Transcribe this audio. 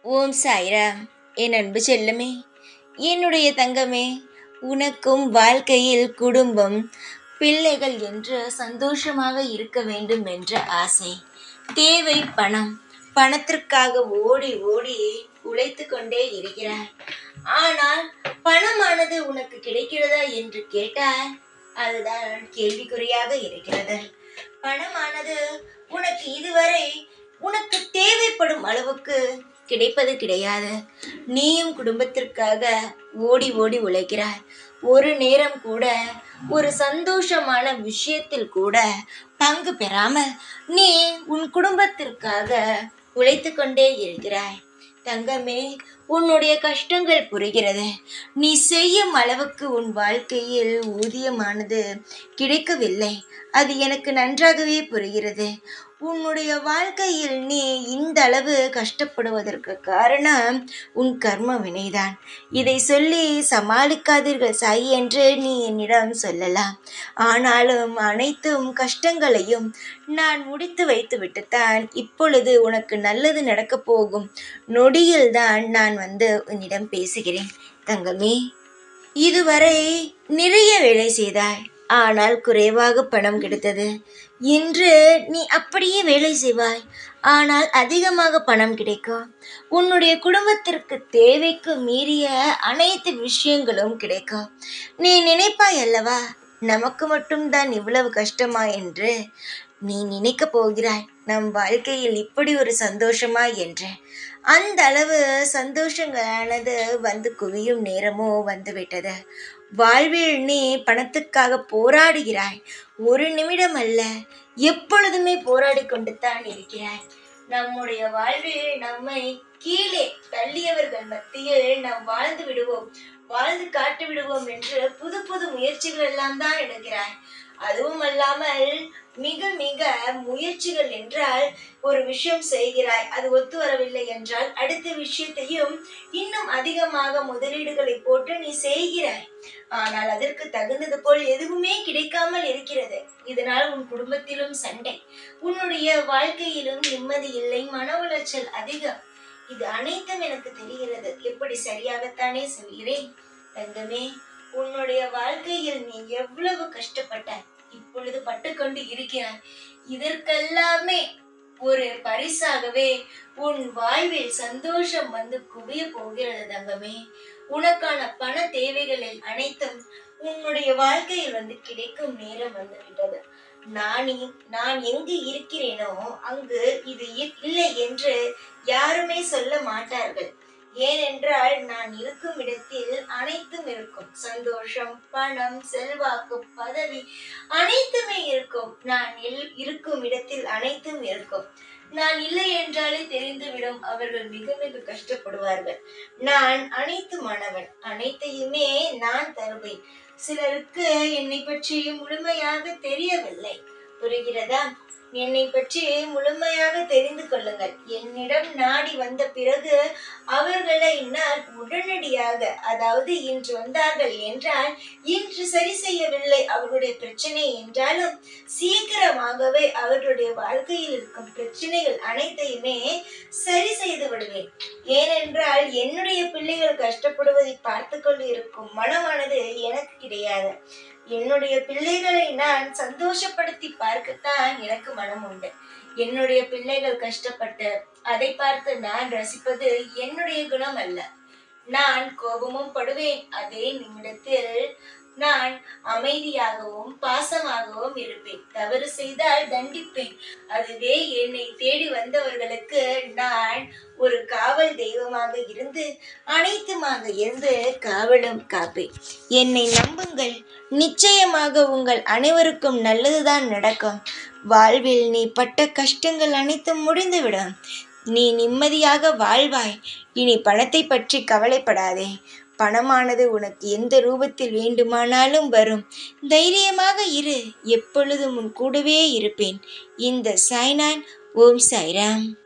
ஓம் சாய்ராம் என் அன்பு செல்லமே என்னுடைய தங்கமே உனக்கும் வாழ்க்கையில் குடும்பம் பிள்ளைகள் என்று சந்தோஷமாக இருக்க வேண்டும் என்ற ஆசை தேவை பணம் பணத்திற்காக ஓடி ஓடி உழைத்து கொண்டே இருக்கிறாய் ஆனால் பணமானது உனக்கு கிடைக்கிறதா என்று கேட்டால் அதுதான் கேள்விக்குறியாக இருக்கிறது பணமானது உனக்கு இதுவரை உனக்கு தேவைப்படும் அளவுக்கு கிடைப்பது கிடையாது நீயும் குடும்பத்திற்காக ஓடி ஓடி உழைக்கிறாய் ஒரு நேரம் கூட ஒரு சந்தோஷமான விஷயத்தில் கூட பங்கு பெறாமல் நீ உன் குடும்பத்திற்காக உழைத்து கொண்டே இருக்கிறாய் தங்கமே உன்னுடைய கஷ்டங்கள் புரிகிறது நீ செய்யும் அளவுக்கு உன் வாழ்க்கையில் ஊதியமானது கிடைக்கவில்லை அது எனக்கு நன்றாகவே புரிகிறது உன்னுடைய வாழ்க்கையில் நீ இந்த அளவு கஷ்டப்படுவதற்கு காரணம் உன் கர்ம வினைதான் இதை சொல்லி சமாளிக்காதீர்கள் சாய் என்று நீ என்னிடம் சொல்லலாம் ஆனாலும் அனைத்தும் கஷ்டங்களையும் நான் முடித்து வைத்து விட்டுத்தான் இப்பொழுது உனக்கு நல்லது நடக்கப் போகும் நொடியில்தான் நான் வந்து உன்னிடம் பேசுகிறேன் தங்கமே இதுவரை நிறைய வேலை செய்தாய் ஆனால் குறைவாக பணம் கிடைத்தது இன்று நீ அப்படியே வேலை செய்வாய் ஆனால் அதிகமாக பணம் கிடைக்கும் உன்னுடைய குடும்பத்திற்கு தேவைக்கு மீறிய அனைத்து விஷயங்களும் கிடைக்கும் நீ நினைப்பாய் அல்லவா நமக்கு மட்டும்தான் இவ்வளவு கஷ்டமா என்று நீ நினைக்க போகிறாய் நம் வாழ்க்கையில் இப்படி ஒரு சந்தோஷமா என்று அந்த அளவு சந்தோஷங்களானது வந்து குவியும் நேரமோ வந்துவிட்டது வாழ்வில் நீ பணத்துக்காக போராடுகிறாய் ஒரு நிமிடம் அல்ல எப்பொழுதுமே போராடி கொண்டு தான் இருக்கிறாய் நம்முடைய வாழ்வில் நம்மை கீழே தள்ளியவர்கள் மத்தியில் நாம் வாழ்ந்து விடுவோம் வாழ்ந்து காட்டு விடுவோம் என்று புது புது முயற்சிகள் எல்லாம் தான் எடுக்கிறாய் அதுவும் அல்லாமல் மிக மிக முயற்சிகள் என்றால் ஒரு விஷயம் செய்கிறாய் அது ஒத்து வரவில்லை என்றால் அடுத்த விஷயத்தையும் இன்னும் அதிகமாக முதலீடுகளை போட்டு நீ செய்கிறாய் ஆனால் அதற்கு தகுந்தது போல் எதுவுமே கிடைக்காமல் இருக்கிறது இதனால் உன் குடும்பத்திலும் சண்டை உன்னுடைய வாழ்க்கையிலும் நிம்மதி இல்லை மன உளைச்சல் அதிகம் இது அனைத்தும் எனக்கு தெரிகிறது எப்படி சரியாகத்தானே சொல்கிறேன் தங்கமே உன்னுடைய வாழ்க்கையில் நீ எவ்வளவு கஷ்டப்பட்டாய் இப்பொழுது பட்டுக்கொண்டு இருக்கிறாய் இதற்கெல்லாமே ஒரு பரிசாகவே உன் வாழ்வில் சந்தோஷம் வந்து குவிய போகிறது தங்கமே உனக்கான பண தேவைகளில் அனைத்தும் உன்னுடைய வாழ்க்கையில் வந்து கிடைக்கும் நேரம் வந்து விட்டது நான் இ- நான் எங்கு இருக்கிறேனோ அங்கு இது இ- இல்லை என்று யாருமே சொல்ல மாட்டார்கள் ஏனென்றால் நான் இருக்கும் இடத்தில் அனைத்தும் இருக்கும் சந்தோஷம் பணம் செல்வாக்கு பதவி அனைத்துமே இருக்கும் நான் இல்- இருக்கும் இடத்தில் அனைத்தும் இருக்கும் நான் இல்லை என்றாலே தெரிந்துவிடும் அவர்கள் மிக மிக கஷ்டப்படுவார்கள் நான் அனைத்து மாணவன் அனைத்தையுமே நான் தருவேன் சிலருக்கு என்னை பற்றி முழுமையாக தெரியவில்லை புரிகிறதா என்னை பற்றி முழுமையாக தெரிந்து கொள்ளுங்கள் என்னிடம் நாடி வந்த பிறகு அவர்களை நான் உடனடியாக அதாவது இன்று வந்தார்கள் என்றால் இன்று சரி செய்யவில்லை அவர்களுடைய பிரச்சனை என்றாலும் சீக்கிரமாகவே அவர்களுடைய வாழ்க்கையில் இருக்கும் பிரச்சனைகள் அனைத்தையுமே சரி செய்து விடுவேன் ஏனென்றால் என்னுடைய பிள்ளைகள் கஷ்டப்படுவதை பார்த்து கொண்டு இருக்கும் மனமானது எனக்கு கிடையாது என்னுடைய பிள்ளைகளை நான் சந்தோஷப்படுத்தி பார்க்கத்தான் எனக்கு மனம் உண்டு என்னுடைய பிள்ளைகள் கஷ்டப்பட்டு அதை பார்த்து நான் ரசிப்பது என்னுடைய குணம் அல்ல நான் கோபமும் படுவேன் அதே நிமிடத்தில் நான் அமைதியாகவும் பாசமாகவும் இருப்பேன் தவறு செய்தால் தண்டிப்பேன் அதுவே என்னை தேடி வந்தவர்களுக்கு நான் ஒரு காவல் தெய்வமாக இருந்து அனைத்துமாக இருந்து காவலும் காப்பேன் என்னை நம்புங்கள் நிச்சயமாக உங்கள் அனைவருக்கும் நல்லதுதான் நடக்கும் வாழ்வில் நீ பட்ட கஷ்டங்கள் அனைத்தும் முடிந்துவிடும் நீ நிம்மதியாக வாழ்வாய் இனி பணத்தை பற்றி கவலைப்படாதே பணமானது உனக்கு எந்த ரூபத்தில் வேண்டுமானாலும் வரும் தைரியமாக இரு எப்பொழுதும் உன் கூடவே இருப்பேன் இந்த சாய்னான் ஓம் சாய்ராம்